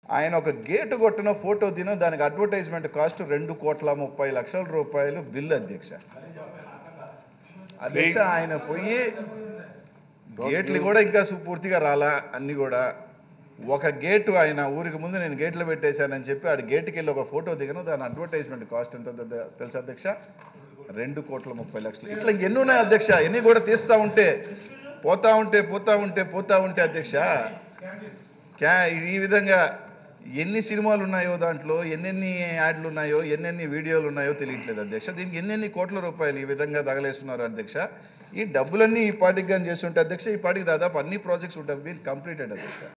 ఆయన ఒక గేటు కొట్టిన ఫోటో తిన దానికి అడ్వర్టైజ్మెంట్ కాస్ట్ రెండు కోట్ల ముప్పై లక్షల రూపాయలు బిల్లు అధ్యక్ష అధ్యక్ష ఆయన పోయి గేట్లు కూడా ఇంకా సు- పూర్తిగా రాలా అన్ని కూడా ఒక గేటు ఆయన ఊరికి ముందు నేను గేట్లు పెట్టేశానని చెప్పి ఆడ గేటుకి వెళ్ళి ఒక ఫోటో దిగను దాని అడ్వర్టైజ్మెంట్ కాస్ట్ ఎంత తె- తెలుసా అధ్యక్ష రెండు కోట్ల ముప్పై లక్షలు ఇట్లా ఎన్ని ఉన్నాయి అధ్యక్ష ఎన్ని కూడా తీస్తా ఉంటే పోతా ఉంటే పోతా ఉంటే పోతా ఉంటే అధ్యక్ష క్యా ఈ విధంగా ఎన్ని సినిమాలు ఉన్నాయో దాంట్లో ఎన్నెన్ని యాడ్లు ఉన్నాయో ఎన్నెన్ని వీడియోలు ఉన్నాయో తెలియట్లేదు అధ్యక్ష దీనికి ఎన్నెన్ని కోట్ల రూపాయలు ఈ విధంగా తగలేస్తున్నారు అధ్యక్ష ఈ డబ్బులన్నీ ఈ పార్టీకి కానీ చేస్తుంటే అధ్యక్ష ఈ పార్టీకి దాదాపు అన్ని ప్రాజెక్ట్స్ ఉంటాయి కంప్లీటెడ్ అధ్యక్ష